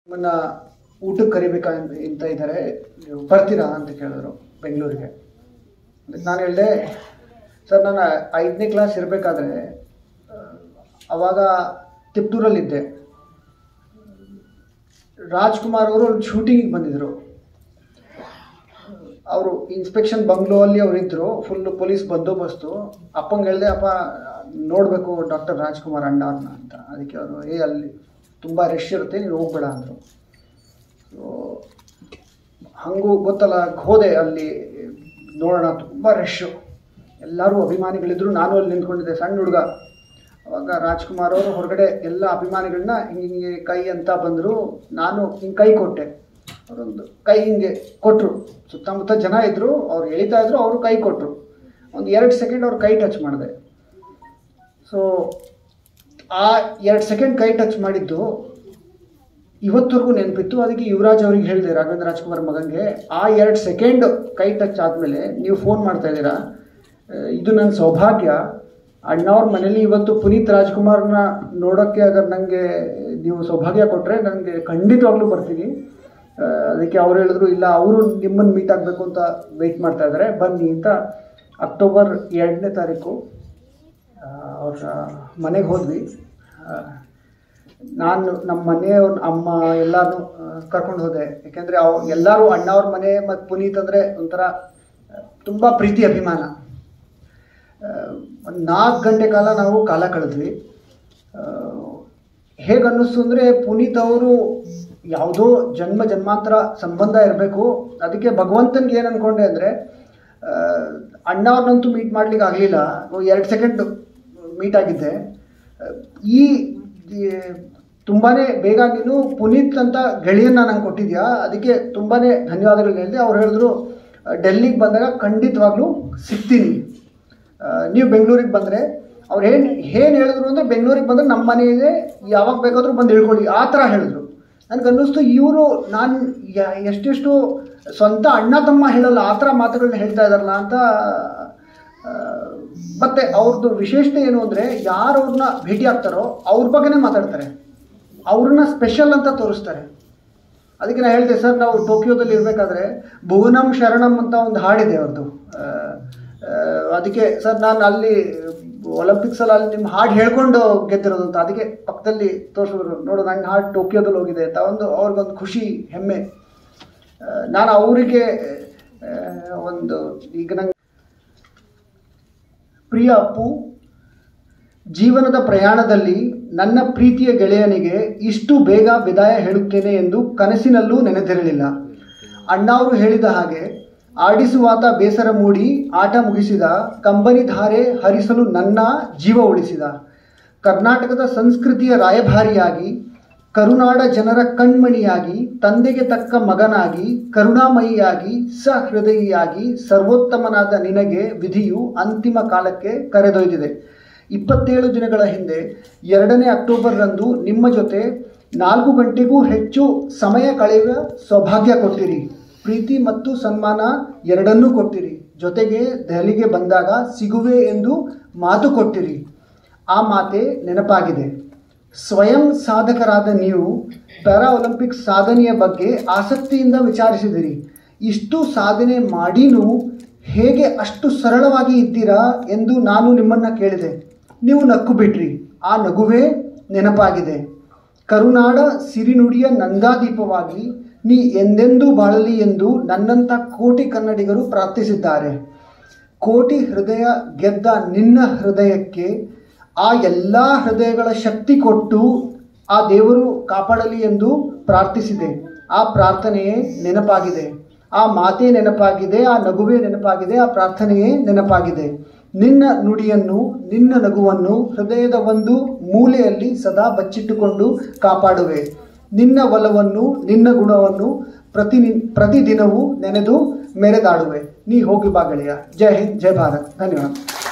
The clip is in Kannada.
ನಿಮ್ಮನ್ನ ಊಟಕ್ಕೆ ಕರಿಬೇಕಾ ಅಂತ- ಅಂತ ಇದ್ದಾರೆ ನೀವು ಬರ್ತೀರಾ ಅಂತ ಕೇಳಿದ್ರು ಬೆಂಗಳೂರಿಗೆ ಅದಕ್ಕೆ ನಾನು ಹೇಳಿದೆ ಸರ್ ನಾನು ಐದನೇ ಕ್ಲಾಸ್ ಇರಬೇಕಾದ್ರೆ ಅವಾಗ ತಿಪ್ಟೂರಲ್ಲಿದ್ದೆ ರಾಜ್ಕುಮಾರ್ ಅವರು ಒಂದು ಶೂಟಿಂಗಿಗೆ ಬಂದಿದ್ದರು ಅವರು ಇನ್ಸ್ಪೆಕ್ಷನ್ ಬಂಗ್ಲೋ ಅಲ್ಲಿ ಅವ್ರು ಇದ್ರು ಫುಲ್ ಪೊಲೀಸ್ ಬಂದೋಬಸ್ತು ಅಪ್ಪಂಗೆ ಹೇಳಿದೆ ಅಪ್ಪ ನೋಡಬೇಕು ಡಾಕ್ಟರ್ ರಾಜ್ಕುಮಾರ್ ಅಣ್ಣ ಅವ್ರನ್ನ ಅಂತ ಅದಕ್ಕೆ ಅವರು ಏ ಅಲ್ಲಿ ತುಂಬ ರಶ್ ಇರುತ್ತೆ ನೀನು ಹೋಗ್ಬೇಡ ಅಂದರು ಸೊ ಹಂಗೂ ಗೊತ್ತಲ್ಲ ಹೋದೆ ಅಲ್ಲಿ ನೋಡೋಣ ತುಂಬ ರಶ್ಶು ಎಲ್ಲರೂ ಅಭಿಮಾನಿಗಳಿದ್ರು ನಾನು ಅಲ್ಲಿ ನಿಂತ್ಕೊಂಡಿದ್ದೆ ಸಣ್ಣ ಹುಡುಗ ಅವಾಗ ರಾಜ್ಕುಮಾರ್ ಅವರು ಹೊರಗಡೆ ಎಲ್ಲ ಅಭಿಮಾನಿಗಳನ್ನ ಹಿಂಗೆ ಹಿಂಗೆ ಕೈ ಅಂತ ಬಂದರು ನಾನು ಹಿಂಗೆ ಕೈ ಕೊಟ್ಟೆ ಅವರೊಂದು ಕೈ ಹಿಂಗೆ ಕೊಟ್ಟರು ಸುತ್ತಮುತ್ತ ಜನ ಇದ್ದರು ಅವ್ರು ಎಳಿತಾ ಇದ್ರು ಅವರು ಕೈ ಕೊಟ್ಟರು ಒಂದು ಎರಡು ಸೆಕೆಂಡ್ ಅವ್ರು ಕೈ ಟಚ್ ಮಾಡಿದೆ ಸೊ ಆ ಎರಡು ಸೆಕೆಂಡ್ ಕೈ ಟಚ್ ಮಾಡಿದ್ದು ಇವತ್ತವರೆಗೂ ನೆನಪಿತ್ತು ಅದಕ್ಕೆ ಯುವರಾಜ್ ಅವ್ರಿಗೆ ಹೇಳಿದೆ ರಾಘವೇಂದ್ರ ರಾಜ್ಕುಮಾರ್ ಮಗನಿಗೆ ಆ ಎರಡು ಸೆಕೆಂಡ್ ಕೈ ಟಚ್ ಆದಮೇಲೆ ನೀವು ಫೋನ್ ಮಾಡ್ತಾ ಇದ್ದೀರಾ ಆ, ಇದು ನನ್ನ ಸೌಭಾಗ್ಯ ಅಣ್ಣವ್ರ ಮನೇಲಿ ಇವತ್ತು ಪುನೀತ್ ರಾಜ್ಕುಮಾರ್ನ ನೋಡೋಕ್ಕೆ ಅಗರ್ ನನಗೆ ನೀವು ಸೌಭಾಗ್ಯ ಕೊಟ್ಟರೆ ನನಗೆ ಖಂಡಿತವಾಗ್ಲೂ ಬರ್ತೀನಿ ಆ, ಅದಕ್ಕೆ ಅವ್ರು ಹೇಳಿದ್ರು ಇಲ್ಲ ಅವರು ನಿಮ್ಮನ್ನು ಮೀಟ್ ಆಗಬೇಕು ಅಂತ ವೆಯ್ಟ್ ಮಾಡ್ತಾ ಇದ್ದಾರೆ ಬನ್ನಿ ಅಂತ ಅಕ್ಟೋಬರ್ ಎರಡನೇ ತಾರೀಕು ಆ, ಅವ್ರ ಮನೆಗೆ ಹೋದ್ವಿ ಆ, ನಾನು ನಮ್ಮ ಮನೆಯವ್ರ ಅಮ್ಮ ಎಲ್ಲಾರು ಕರ್ಕೊಂಡು ಹೋದೆ ಯಾಕೆಂದರೆ ಅವ್ ಎಲ್ಲರೂ ಅಣ್ಣವ್ರ ಮನೆ ಮತ್ತು ಪುನೀತ್ ಅಂದರೆ ಒಂಥರ ತುಂಬ ಪ್ರೀತಿ ಅಭಿಮಾನ ಒಂದು ನಾಲ್ಕು ಗಂಟೆ ಕಾಲ ನಾವು ಕಾಲ ಕಳೆದ್ವಿ ಹೇಗೆ ಅನ್ನಿಸ್ತು ಅಂದರೆ ಪುನೀತ್ ಅವರು ಯಾವುದೋ ಜನ್ಮ ಜನ್ಮಾಂತರ ಸಂಬಂಧ ಇರಬೇಕು ಅದಕ್ಕೆ ಭಗವಂತನಿಗೆ ಏನು ಅಂದ್ಕೊಂಡೆ ಅಂದರೆ ಅಣ್ಣವ್ರನ್ನಂತೂ ಮೀಟ್ ಮಾಡ್ಲಿಕ್ಕೆ ಆಗಲಿಲ್ಲ ಎರಡು ಸೆಕೆಂಡ್ ಮೀಟ್ ಆಗಿದ್ದೆ ಆ, ಈ ತುಂಬಾ ಬೇಗ ನೀನು ಪುನೀತ್ ಅಂತ ಗೆಳೆಯನ್ನ ನಂಗೆ ಕೊಟ್ಟಿದ್ಯಾ ಅದಕ್ಕೆ ತುಂಬಾ ಧನ್ಯವಾದಗಳು ಹೇಳಿದೆ ಅವ್ರು ಹೇಳಿದ್ರು ಡೆಲ್ಲಿಗೆ ಬಂದಾಗ ಖಂಡಿತವಾಗ್ಲೂ ಸಿಗ್ತೀನಿ ಆ, ನೀವು ಬೆಂಗಳೂರಿಗೆ ಬಂದರೆ ಅವ್ರು ಏನು ಏನು ಹೇಳಿದ್ರು ಅಂದರೆ ಬೆಂಗಳೂರಿಗೆ ಬಂದರೆ ನಮ್ಮ ಮನೆ ಇದೆ ಯಾವಾಗ ಬೇಕಾದರೂ ಬಂದು ಇಳ್ಕೊಳ್ಳಿ ಆ ಥರ ಹೇಳಿದ್ರು ನನಗೆ ಅನ್ನಿಸ್ತು ಇವರು ನಾನು ಎಷ್ಟೆಷ್ಟು ಸ್ವಂತ ಅಣ್ಣ ತಮ್ಮ ಹೇಳಲ್ಲ ಆ ಥರ ಮಾತುಗಳನ್ನ ಹೇಳ್ತಾ ಇದ್ದಾರಲ್ಲ ಅಂತ ಆ, ಮತ್ತೆ ಅವ್ರದ್ದು ವಿಶೇಷತೆ ಏನು ಅಂದರೆ ಯಾರು ಅವ್ರನ್ನ ಭೇಟಿ ಆಗ್ತಾರೋ ಅವ್ರ ಬಗ್ಗೆನೇ ಮಾತಾಡ್ತಾರೆ ಅವ್ರನ್ನ ಸ್ಪೆಷಲ್ ಅಂತ ತೋರಿಸ್ತಾರೆ ಅದಕ್ಕೆ ನಾನು ಹೇಳಿದೆ ಸರ್ ನಾವು ಟೋಕಿಯೋದಲ್ಲಿ ಇರಬೇಕಾದ್ರೆ ಭುವನಂ ಶರಣಂ ಅಂತ ಒಂದು ಹಾಡಿದೆ ಅವ್ರದ್ದು ಆ, ಆ, ಅದಕ್ಕೆ ಸರ್ ನಾನು ಅಲ್ಲಿ ಒಲಿಂಪಿಕ್ಸಲ್ಲಿ ಅಲ್ಲಿ ನಿಮ್ಮ ಹಾಡು ಹೇಳ್ಕೊಂಡು ಗೆದ್ದಿರೋದು ಅಂತ ಅದಕ್ಕೆ ಪಕ್ಕದಲ್ಲಿ ತೋರಿಸಿದ್ರು ನೋಡು ನನ್ನ ಹಾಡು ಟೋಕಿಯೋದಲ್ಲಿ ಹೋಗಿದೆ ಅಂತ ಒಂದು ಅವ್ರಿಗೊಂದು ಖುಷಿ ಹೆಮ್ಮೆ ಆ, ನಾನು ಅವರಿಗೆ ಆ, ಒಂದು ಈಗ ನಂಗೆ ಪ್ರಿಯ ಅಪ್ಪು ಜೀವನದ ಪ್ರಯಾಣದಲ್ಲಿ ನನ್ನ ಪ್ರೀತಿಯ ಗೆಳೆಯನಿಗೆ ಇಷ್ಟು ಬೇಗ ವಿದಾಯ ಹೇಳುತ್ತೇನೆ ಎಂದು ಕನಸಿನಲ್ಲೂ ನೆನೆದಿರಲಿಲ್ಲ ಅಣ್ಣಾವರು ಹೇಳಿದ ಹಾಗೆ ಆಡಿಸುವಾತ ಬೇಸರ ಮೂಡಿ ಆಟ ಮುಗಿಸಿದ ಕಂಬನಿ ಧಾರೆ ಹರಿಸಲು ನನ್ನ ಜೀವ ಉಳಿಸಿದ ಕರ್ನಾಟಕದ ಸಂಸ್ಕೃತಿಯ ರಾಯಭಾರಿಯಾಗಿ ಕರುನಾಡ ಜನರ ಕಣ್ಮಣಿಯಾಗಿ ತಂದೆಗೆ ತಕ್ಕ ಮಗನಾಗಿ ಕರುಣಾಮಯಿಯಾಗಿ ಸಹೃದಯಿಯಾಗಿ ಸರ್ವೋತ್ತಮನಾದ ನಿನಗೆ ವಿಧಿಯು ಅಂತಿಮ ಕಾಲಕ್ಕೆ ಕರೆದೊಯ್ದಿದೆ ಇಪ್ಪತ್ತೇಳು ದಿನಗಳ ಹಿಂದೆ ಎರಡನೇ ಅಕ್ಟೋಬರ್ರಂದು ನಿಮ್ಮ ಜೊತೆ ನಾಲ್ಕು ಗಂಟೆಗೂ ಹೆಚ್ಚು ಸಮಯ ಕಳೆಯುವ ಸೌಭಾಗ್ಯ ಕೊಟ್ಟಿರಿ ಪ್ರೀತಿ ಮತ್ತು ಸನ್ಮಾನ ಎರಡನ್ನೂ ಕೊಟ್ಟಿರಿ ಜೊತೆಗೆ ದೆಹಲಿಗೆ ಬಂದಾಗ ಸಿಗುವೆ ಎಂದು ಮಾತು ಕೊಟ್ಟಿರಿ ಆ ಮಾತೆ ನೆನಪಾಗಿದೆ ಸ್ವಯಂ ಸಾಧಕರಾದ ನೀವು ಪ್ಯಾರಾ ಒಲಿಂಪಿಕ್ಸ್ ಸಾಧನೆಯ ಬಗ್ಗೆ ಆಸಕ್ತಿಯಿಂದ ವಿಚಾರಿಸಿದಿರಿ ಇಷ್ಟು ಸಾಧನೆ ಮಾಡಿನೂ ಹೇಗೆ ಅಷ್ಟು ಸರಳವಾಗಿ ಇದ್ದೀರಾ ಎಂದು ನಾನು ನಿಮ್ಮನ್ನು ಕೇಳಿದೆ ನೀವು ನಕ್ಕು ಬಿಟ್ರಿ ಆ ನಗುವೇ ನೆನಪಾಗಿದೆ ಕರುನಾಡ ಸಿರಿನುಡಿಯ ನಂದಾದೀಪವಾಗಿ ನೀ ಎಂದೆಂದೂ ಬಾಳಲಿ ಎಂದು ನನ್ನಂಥ ಕೋಟಿ ಕನ್ನಡಿಗರು ಪ್ರಾರ್ಥಿಸಿದ್ದಾರೆ ಕೋಟಿ ಹೃದಯ ಗೆದ್ದ ನಿನ್ನ ಹೃದಯಕ್ಕೆ ಆ ಎಲ್ಲ ಹೃದಯಗಳ ಶಕ್ತಿ ಕೊಟ್ಟು ಆ ದೇವರು ಕಾಪಾಡಲಿ ಎಂದು ಪ್ರಾರ್ಥಿಸಿದೆ ಆ ಪ್ರಾರ್ಥನೆಯೇ ನೆನಪಾಗಿದೆ ಆ ಮಾತೇ ನೆನಪಾಗಿದೆ ಆ ನಗುವೇ ನೆನಪಾಗಿದೆ ಆ ಪ್ರಾರ್ಥನೆಯೇ ನೆನಪಾಗಿದೆ ನಿನ್ನ ನುಡಿಯನ್ನು ನಿನ್ನ ನಗುವನ್ನು ಹೃದಯದ ಒಂದು ಮೂಲೆಯಲ್ಲಿ ಸದಾ ಬಚ್ಚಿಟ್ಟುಕೊಂಡು ಕಾಪಾಡುವೆ ನಿನ್ನ ಒಲವನ್ನು ನಿನ್ನ ಗುಣವನ್ನು ಪ್ರತಿ ಪ್ರತಿದಿನವೂ ನೆನೆದು ಮೆರೆದಾಡುವೆ ನೀ ಹೋಗಿ ಬಾ ಗೆಳೆಯ ಜೈ ಹಿಂದ್ ಜೈ ಭಾರತ್ ಧನ್ಯವಾದ